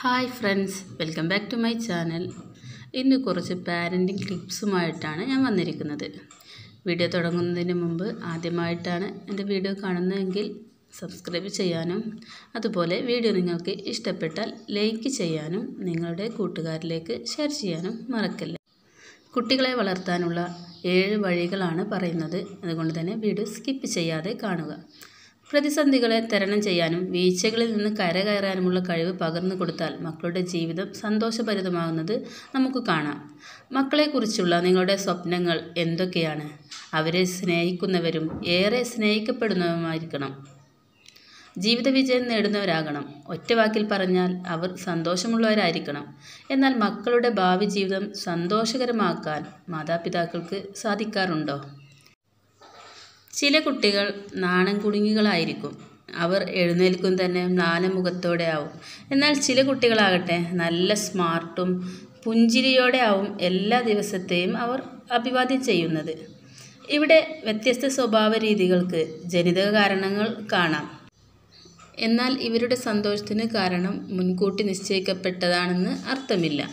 hi friends welcome back to my channel ഇന്ന് കുറച്ച് parenting ക്ലിപ്സുമായിട്ടാണ് ഞാൻ വന്നിരിക്കുന്നത് വീഡിയോ തുടങ്ങുന്നതിന് മുമ്പ് ആദ്യമായിട്ടാണ് എൻ്റെ വീഡിയോ കാണുന്നതെങ്കിൽ സബ്സ്ക്രൈബ് ചെയ്യാനും അതുപോലെ വീഡിയോ നിങ്ങൾക്ക് ഇഷ്ടപ്പെട്ടാൽ ലൈക്ക് ചെയ്യാനും നിങ്ങളുടെ കൂട്ടുകാരിലേക്ക് ഷെയർ ചെയ്യാനും മറക്കല്ല കുട്ടികളെ വളർത്താനുള്ള ഏഴ് വഴികളാണ് പറയുന്നത് അതുകൊണ്ട് തന്നെ വീഡിയോ സ്കിപ്പ് ചെയ്യാതെ കാണുക പ്രതിസന്ധികളെ തരണം ചെയ്യാനും വീഴ്ചകളിൽ നിന്ന് കരകയറാനുമുള്ള കഴിവ് പകർന്നു കൊടുത്താൽ മക്കളുടെ ജീവിതം സന്തോഷഭരിതമാകുന്നത് നമുക്ക് കാണാം മക്കളെക്കുറിച്ചുള്ള നിങ്ങളുടെ സ്വപ്നങ്ങൾ എന്തൊക്കെയാണ് അവരെ സ്നേഹിക്കുന്നവരും ഏറെ സ്നേഹിക്കപ്പെടുന്നവരുമായിരിക്കണം ജീവിത വിജയം നേടുന്നവരാകണം ഒറ്റ വാക്കിൽ പറഞ്ഞാൽ അവർ സന്തോഷമുള്ളവരായിരിക്കണം എന്നാൽ മക്കളുടെ ഭാവി ജീവിതം സന്തോഷകരമാക്കാൻ മാതാപിതാക്കൾക്ക് സാധിക്കാറുണ്ടോ ചില കുട്ടികൾ നാണം കുടുങ്ങികളായിരിക്കും അവർ എഴുന്നേൽക്കും തന്നെ മ്ലാനമുഖത്തോടെ ആവും എന്നാൽ ചില കുട്ടികളാകട്ടെ നല്ല സ്മാർട്ടും പുഞ്ചിരിയോടെ ആവും എല്ലാ ദിവസത്തെയും അവർ അഭിവാദ്യം ചെയ്യുന്നത് ഇവിടെ വ്യത്യസ്ത സ്വഭാവ രീതികൾക്ക് ജനിതക കാരണങ്ങൾ കാണാം എന്നാൽ ഇവരുടെ സന്തോഷത്തിന് കാരണം മുൻകൂട്ടി നിശ്ചയിക്കപ്പെട്ടതാണെന്ന് അർത്ഥമില്ല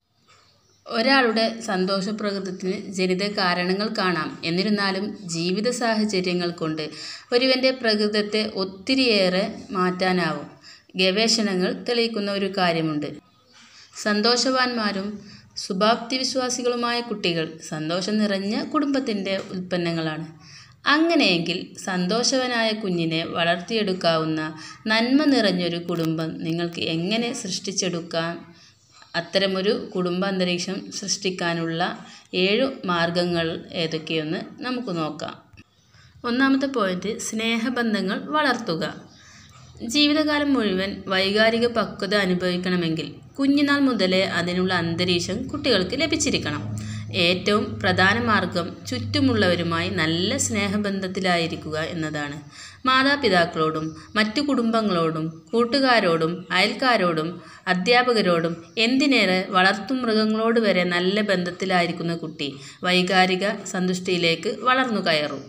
ഒരാളുടെ സന്തോഷപ്രകൃതത്തിന് ജനിത കാരണങ്ങൾ കാണാം എന്നിരുന്നാലും ജീവിത സാഹചര്യങ്ങൾ കൊണ്ട് ഒരുവൻ്റെ പ്രകൃതത്തെ ഒത്തിരിയേറെ മാറ്റാനാവും ഗവേഷണങ്ങൾ തെളിയിക്കുന്ന ഒരു കാര്യമുണ്ട് സന്തോഷവാന്മാരും ശുഭാപ്തി വിശ്വാസികളുമായ കുട്ടികൾ സന്തോഷം നിറഞ്ഞ കുടുംബത്തിൻ്റെ ഉൽപ്പന്നങ്ങളാണ് അങ്ങനെയെങ്കിൽ സന്തോഷവനായ കുഞ്ഞിനെ വളർത്തിയെടുക്കാവുന്ന നന്മ നിറഞ്ഞൊരു കുടുംബം നിങ്ങൾക്ക് എങ്ങനെ സൃഷ്ടിച്ചെടുക്കാം അത്തരമൊരു കുടുംബാന്തരീക്ഷം സൃഷ്ടിക്കാനുള്ള ഏഴു മാർഗങ്ങൾ ഏതൊക്കെയെന്ന് നമുക്ക് നോക്കാം ഒന്നാമത്തെ പോയിന്റ് സ്നേഹബന്ധങ്ങൾ വളർത്തുക ജീവിതകാലം മുഴുവൻ വൈകാരിക പക്വത അനുഭവിക്കണമെങ്കിൽ കുഞ്ഞുനാൾ മുതലേ അതിനുള്ള അന്തരീക്ഷം കുട്ടികൾക്ക് ലഭിച്ചിരിക്കണം ഏറ്റവും പ്രധാന മാർഗം ചുറ്റുമുള്ളവരുമായി നല്ല സ്നേഹബന്ധത്തിലായിരിക്കുക എന്നതാണ് മാതാപിതാക്കളോടും മറ്റു കുടുംബങ്ങളോടും കൂട്ടുകാരോടും അയൽക്കാരോടും അധ്യാപകരോടും എന്തിനേറെ വളർത്തുമൃഗങ്ങളോട് വരെ നല്ല ബന്ധത്തിലായിരിക്കുന്ന കുട്ടി വൈകാരിക സന്തുഷ്ടിയിലേക്ക് വളർന്നു കയറും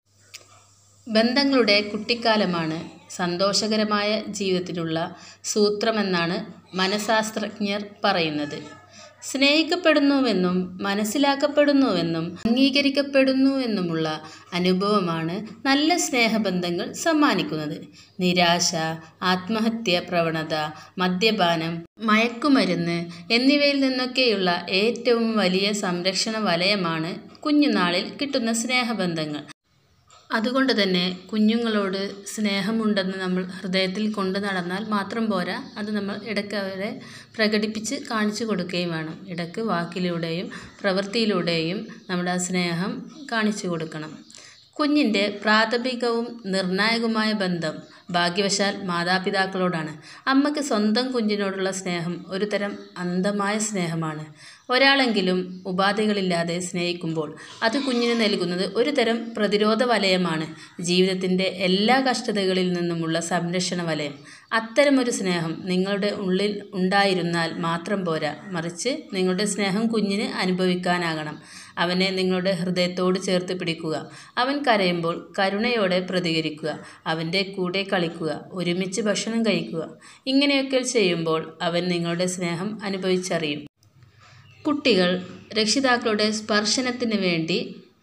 ബന്ധങ്ങളുടെ കുട്ടിക്കാലമാണ് സന്തോഷകരമായ ജീവിതത്തിനുള്ള സൂത്രമെന്നാണ് മനഃശാസ്ത്രജ്ഞർ പറയുന്നത് സ്നേഹിക്കപ്പെടുന്നുവെന്നും മനസ്സിലാക്കപ്പെടുന്നുവെന്നും അംഗീകരിക്കപ്പെടുന്നുവെന്നുമുള്ള അനുഭവമാണ് നല്ല സ്നേഹബന്ധങ്ങൾ സമ്മാനിക്കുന്നത് നിരാശ ആത്മഹത്യ പ്രവണത മദ്യപാനം മയക്കുമരുന്ന് എന്നിവയിൽ നിന്നൊക്കെയുള്ള ഏറ്റവും വലിയ സംരക്ഷണ വലയമാണ് കുഞ്ഞുനാളിൽ കിട്ടുന്ന സ്നേഹബന്ധങ്ങൾ അതുകൊണ്ട് തന്നെ കുഞ്ഞുങ്ങളോട് സ്നേഹമുണ്ടെന്ന് നമ്മൾ ഹൃദയത്തിൽ കൊണ്ടു നടന്നാൽ മാത്രം പോരാ അത് നമ്മൾ ഇടയ്ക്ക് അവരെ പ്രകടിപ്പിച്ച് കാണിച്ചു കൊടുക്കുകയും വേണം ഇടയ്ക്ക് വാക്കിലൂടെയും പ്രവൃത്തിയിലൂടെയും നമ്മുടെ ആ സ്നേഹം കാണിച്ചു കൊടുക്കണം കുഞ്ഞിൻ്റെ പ്രാഥമികവും നിർണായകവുമായ ബന്ധം ഭാഗ്യവശാൽ മാതാപിതാക്കളോടാണ് അമ്മയ്ക്ക് സ്വന്തം കുഞ്ഞിനോടുള്ള സ്നേഹം ഒരു തരം അന്ധമായ സ്നേഹമാണ് ഒരാളെങ്കിലും ഉപാധികളില്ലാതെ സ്നേഹിക്കുമ്പോൾ അത് കുഞ്ഞിന് നൽകുന്നത് ഒരു തരം പ്രതിരോധ വലയമാണ് ജീവിതത്തിൻ്റെ എല്ലാ കഷ്ടതകളിൽ നിന്നുമുള്ള സംരക്ഷണ വലയം അത്തരമൊരു സ്നേഹം നിങ്ങളുടെ ഉള്ളിൽ ഉണ്ടായിരുന്നാൽ മാത്രം പോരാ മറിച്ച് നിങ്ങളുടെ സ്നേഹം കുഞ്ഞിന് അനുഭവിക്കാനാകണം അവനെ നിങ്ങളുടെ ഹൃദയത്തോട് ചേർത്ത് പിടിക്കുക അവൻ കരയുമ്പോൾ കരുണയോടെ പ്രതികരിക്കുക അവൻ്റെ കൂടെ കളിക്കുക ഒരുമിച്ച് ഭക്ഷണം കഴിക്കുക ഇങ്ങനെയൊക്കെ ചെയ്യുമ്പോൾ അവൻ നിങ്ങളുടെ സ്നേഹം അനുഭവിച്ചറിയും കുട്ടികൾ രക്ഷിതാക്കളുടെ സ്പർശനത്തിന് വേണ്ടി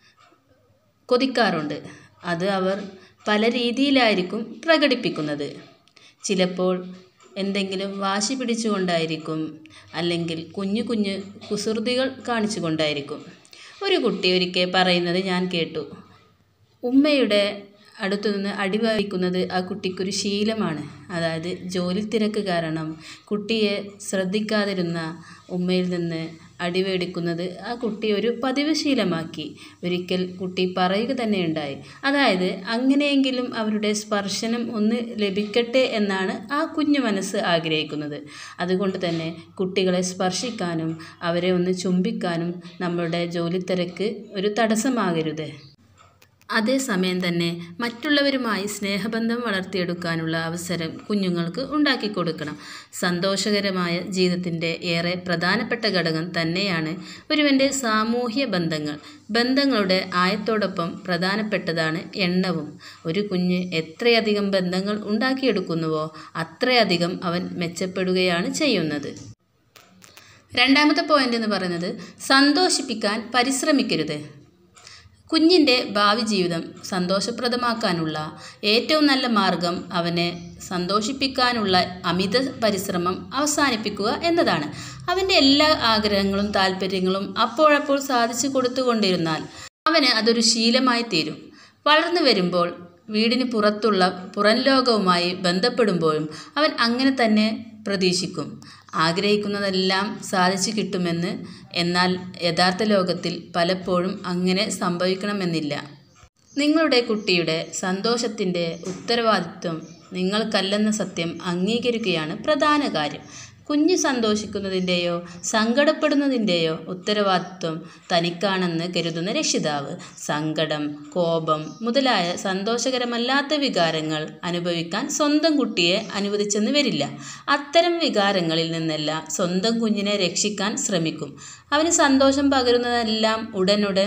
കൊതിക്കാറുണ്ട് അത് അവർ പല രീതിയിലായിരിക്കും പ്രകടിപ്പിക്കുന്നത് ചിലപ്പോൾ എന്തെങ്കിലും വാശി പിടിച്ചുകൊണ്ടായിരിക്കും അല്ലെങ്കിൽ കുഞ്ഞു കുഞ്ഞു കുസൃതികൾ കാണിച്ചുകൊണ്ടായിരിക്കും ഒരു കുട്ടി ഒരിക്കൽ പറയുന്നത് ഞാൻ കേട്ടു ഉമ്മയുടെ അടുത്തു നിന്ന് അടിവഹിക്കുന്നത് ആ കുട്ടിക്കൊരു ശീലമാണ് അതായത് ജോലി തിരക്ക് കാരണം കുട്ടിയെ ശ്രദ്ധിക്കാതിരുന്ന ഉമ്മയിൽ നിന്ന് അടിവേടിക്കുന്നത് ആ കുട്ടി ഒരു പതിവ് ശീലമാക്കി ഒരിക്കൽ കുട്ടി പറയുക തന്നെ ഉണ്ടായി അതായത് അങ്ങനെയെങ്കിലും അവരുടെ സ്പർശനം ഒന്ന് ലഭിക്കട്ടെ എന്നാണ് ആ കുഞ്ഞു മനസ്സ് ആഗ്രഹിക്കുന്നത് അതുകൊണ്ട് തന്നെ കുട്ടികളെ സ്പർശിക്കാനും അവരെ ഒന്ന് ചുംബിക്കാനും നമ്മളുടെ ജോലി തിരക്ക് ഒരു തടസ്സമാകരുത് അതേസമയം തന്നെ മറ്റുള്ളവരുമായി സ്നേഹബന്ധം വളർത്തിയെടുക്കാനുള്ള അവസരം കുഞ്ഞുങ്ങൾക്ക് ഉണ്ടാക്കി കൊടുക്കണം സന്തോഷകരമായ ജീവിതത്തിൻ്റെ ഏറെ പ്രധാനപ്പെട്ട ഘടകം തന്നെയാണ് ഒരുവൻ്റെ സാമൂഹ്യ ബന്ധങ്ങൾ ബന്ധങ്ങളുടെ ആയത്തോടൊപ്പം പ്രധാനപ്പെട്ടതാണ് എണ്ണവും ഒരു കുഞ്ഞ് എത്രയധികം ബന്ധങ്ങൾ ഉണ്ടാക്കിയെടുക്കുന്നുവോ അത്രയധികം അവൻ മെച്ചപ്പെടുകയാണ് ചെയ്യുന്നത് രണ്ടാമത്തെ പോയിന്റ് എന്ന് പറയുന്നത് സന്തോഷിപ്പിക്കാൻ പരിശ്രമിക്കരുത് കുഞ്ഞിൻ്റെ ഭാവി ജീവിതം സന്തോഷപ്രദമാക്കാനുള്ള ഏറ്റവും നല്ല മാർഗം അവനെ സന്തോഷിപ്പിക്കാനുള്ള അമിത പരിശ്രമം അവസാനിപ്പിക്കുക എന്നതാണ് അവൻ്റെ എല്ലാ ആഗ്രഹങ്ങളും താല്പര്യങ്ങളും അപ്പോഴപ്പോൾ സാധിച്ചു കൊടുത്തുകൊണ്ടിരുന്നാൽ അവന് അതൊരു ശീലമായി തീരും വളർന്നു വരുമ്പോൾ വീടിന് പുറത്തുള്ള പുറം ലോകവുമായി ബന്ധപ്പെടുമ്പോഴും അവൻ അങ്ങനെ തന്നെ പ്രതീക്ഷിക്കും ആഗ്രഹിക്കുന്നതെല്ലാം സാധിച്ചു കിട്ടുമെന്ന് എന്നാൽ യഥാർത്ഥ ലോകത്തിൽ പലപ്പോഴും അങ്ങനെ സംഭവിക്കണമെന്നില്ല നിങ്ങളുടെ കുട്ടിയുടെ സന്തോഷത്തിൻ്റെ ഉത്തരവാദിത്വം നിങ്ങൾക്കല്ലെന്ന സത്യം അംഗീകരിക്കുകയാണ് പ്രധാന കാര്യം കുഞ്ഞ് സന്തോഷിക്കുന്നതിൻ്റെയോ സങ്കടപ്പെടുന്നതിൻ്റെയോ ഉത്തരവാദിത്വം തനിക്കാണെന്ന് കരുതുന്ന രക്ഷിതാവ് സങ്കടം കോപം മുതലായ സന്തോഷകരമല്ലാത്ത വികാരങ്ങൾ അനുഭവിക്കാൻ സ്വന്തം കുട്ടിയെ അനുവദിച്ചെന്ന് വരില്ല അത്തരം വികാരങ്ങളിൽ നിന്നെല്ലാം സ്വന്തം കുഞ്ഞിനെ രക്ഷിക്കാൻ ശ്രമിക്കും അവന് സന്തോഷം പകരുന്നതെല്ലാം ഉടനുടൻ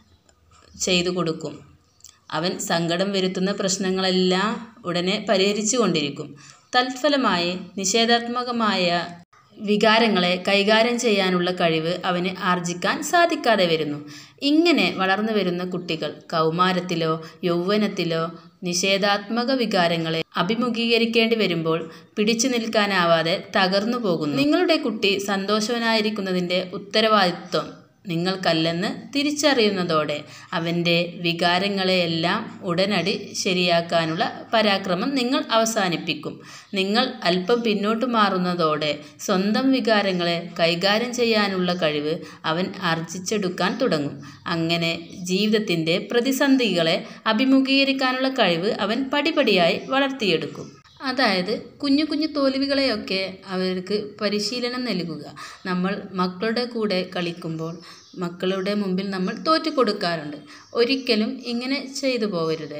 ചെയ്തു കൊടുക്കും അവൻ സങ്കടം വരുത്തുന്ന പ്രശ്നങ്ങളെല്ലാം ഉടനെ പരിഹരിച്ചു കൊണ്ടിരിക്കും തത്ഫലമായി നിഷേധാത്മകമായ വികാരങ്ങളെ കൈകാര്യം ചെയ്യാനുള്ള കഴിവ് അവന് ആർജിക്കാൻ സാധിക്കാതെ വരുന്നു ഇങ്ങനെ വളർന്നു വരുന്ന കുട്ടികൾ കൗമാരത്തിലോ യൗവനത്തിലോ നിഷേധാത്മക വികാരങ്ങളെ അഭിമുഖീകരിക്കേണ്ടി വരുമ്പോൾ പിടിച്ചു നിൽക്കാനാവാതെ തകർന്നു പോകുന്നു നിങ്ങളുടെ കുട്ടി സന്തോഷവനായിരിക്കുന്നതിൻ്റെ ഉത്തരവാദിത്വം നിങ്ങൾക്കല്ലെന്ന് തിരിച്ചറിയുന്നതോടെ അവൻ്റെ വികാരങ്ങളെയെല്ലാം ഉടനടി ശരിയാക്കാനുള്ള പരാക്രമം നിങ്ങൾ അവസാനിപ്പിക്കും നിങ്ങൾ അല്പം പിന്നോട്ട് മാറുന്നതോടെ സ്വന്തം വികാരങ്ങളെ കൈകാര്യം ചെയ്യാനുള്ള കഴിവ് അവൻ ആർജിച്ചെടുക്കാൻ തുടങ്ങും അങ്ങനെ ജീവിതത്തിൻ്റെ പ്രതിസന്ധികളെ അഭിമുഖീകരിക്കാനുള്ള കഴിവ് അവൻ പടിപടിയായി വളർത്തിയെടുക്കും അതായത് കുഞ്ഞു കുഞ്ഞു തോൽവികളെയൊക്കെ അവർക്ക് പരിശീലനം നൽകുക നമ്മൾ മക്കളുടെ കൂടെ കളിക്കുമ്പോൾ മക്കളുടെ മുമ്പിൽ നമ്മൾ തോറ്റു കൊടുക്കാറുണ്ട് ഒരിക്കലും ഇങ്ങനെ ചെയ്തു പോകരുത്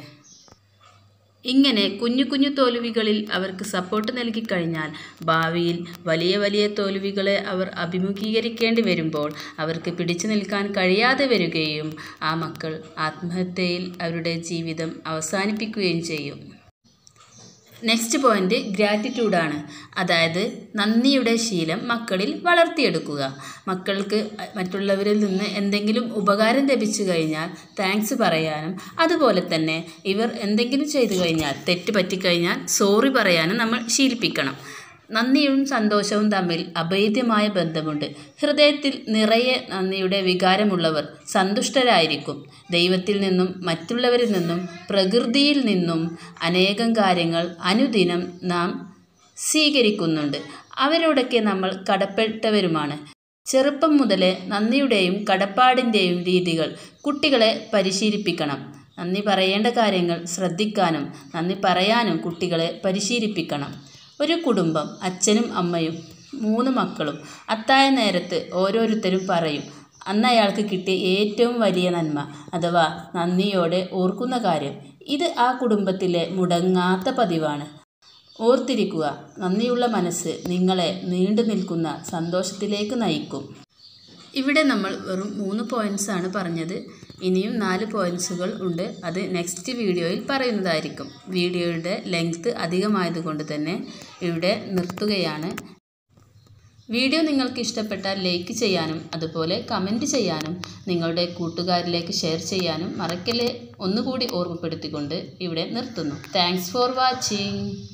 ഇങ്ങനെ കുഞ്ഞു കുഞ്ഞു തോൽവികളിൽ അവർക്ക് സപ്പോർട്ട് നൽകിക്കഴിഞ്ഞാൽ ഭാവിയിൽ വലിയ വലിയ തോൽവികളെ അവർ അഭിമുഖീകരിക്കേണ്ടി വരുമ്പോൾ അവർക്ക് പിടിച്ചു നിൽക്കാൻ കഴിയാതെ വരികയും ആ മക്കൾ ആത്മഹത്യയിൽ അവരുടെ ജീവിതം അവസാനിപ്പിക്കുകയും ചെയ്യും നെക്സ്റ്റ് പോയിന്റ് ഗ്രാറ്റിറ്റ്യൂഡാണ് അതായത് നന്ദിയുടെ ശീലം മക്കളിൽ വളർത്തിയെടുക്കുക മക്കൾക്ക് മറ്റുള്ളവരിൽ നിന്ന് എന്തെങ്കിലും ഉപകാരം ലഭിച്ചു കഴിഞ്ഞാൽ താങ്ക്സ് പറയാനും അതുപോലെ തന്നെ ഇവർ എന്തെങ്കിലും ചെയ്തു കഴിഞ്ഞാൽ തെറ്റ് പറ്റിക്കഴിഞ്ഞാൽ സോറി പറയാനും നമ്മൾ ശീലിപ്പിക്കണം നന്ദിയും സന്തോഷവും തമ്മിൽ അഭേദ്യമായ ബന്ധമുണ്ട് ഹൃദയത്തിൽ നിറയെ നന്ദിയുടെ വികാരമുള്ളവർ സന്തുഷ്ടരായിരിക്കും ദൈവത്തിൽ നിന്നും മറ്റുള്ളവരിൽ നിന്നും പ്രകൃതിയിൽ നിന്നും അനേകം കാര്യങ്ങൾ അനുദിനം നാം സ്വീകരിക്കുന്നുണ്ട് അവരോടൊക്കെ നമ്മൾ കടപ്പെട്ടവരുമാണ് ചെറുപ്പം മുതലേ നന്ദിയുടെയും കടപ്പാടിൻ്റെയും രീതികൾ കുട്ടികളെ പരിശീലിപ്പിക്കണം നന്ദി പറയേണ്ട കാര്യങ്ങൾ ശ്രദ്ധിക്കാനും നന്ദി പറയാനും കുട്ടികളെ പരിശീലിപ്പിക്കണം ഒരു കുടുംബം അച്ഛനും അമ്മയും മൂന്ന് മക്കളും അത്തായ നേരത്ത് ഓരോരുത്തരും പറയും അന്ന് അയാൾക്ക് കിട്ടിയ ഏറ്റവും വലിയ നന്മ അഥവാ നന്ദിയോടെ ഓർക്കുന്ന കാര്യം ഇത് ആ കുടുംബത്തിലെ മുടങ്ങാത്ത പതിവാണ് ഓർത്തിരിക്കുക നന്ദിയുള്ള മനസ്സ് നിങ്ങളെ നീണ്ടു നിൽക്കുന്ന സന്തോഷത്തിലേക്ക് നയിക്കും ഇവിടെ നമ്മൾ വെറും മൂന്ന് പോയിൻറ്റ്സ് ആണ് പറഞ്ഞത് ഇനിയും നാല് പോയിൻറ്റ്സുകൾ ഉണ്ട് അത് നെക്സ്റ്റ് വീഡിയോയിൽ പറയുന്നതായിരിക്കും വീഡിയോയുടെ ലെങ്ത് അധികമായതുകൊണ്ട് തന്നെ ഇവിടെ നിർത്തുകയാണ് വീഡിയോ നിങ്ങൾക്ക് ഇഷ്ടപ്പെട്ടാൽ ലൈക്ക് ചെയ്യാനും അതുപോലെ കമൻറ്റ് ചെയ്യാനും നിങ്ങളുടെ കൂട്ടുകാരിലേക്ക് ഷെയർ ചെയ്യാനും മറക്കല്ലേ ഒന്നുകൂടി ഓർമ്മപ്പെടുത്തിക്കൊണ്ട് ഇവിടെ നിർത്തുന്നു താങ്ക്സ് ഫോർ വാച്ചിങ്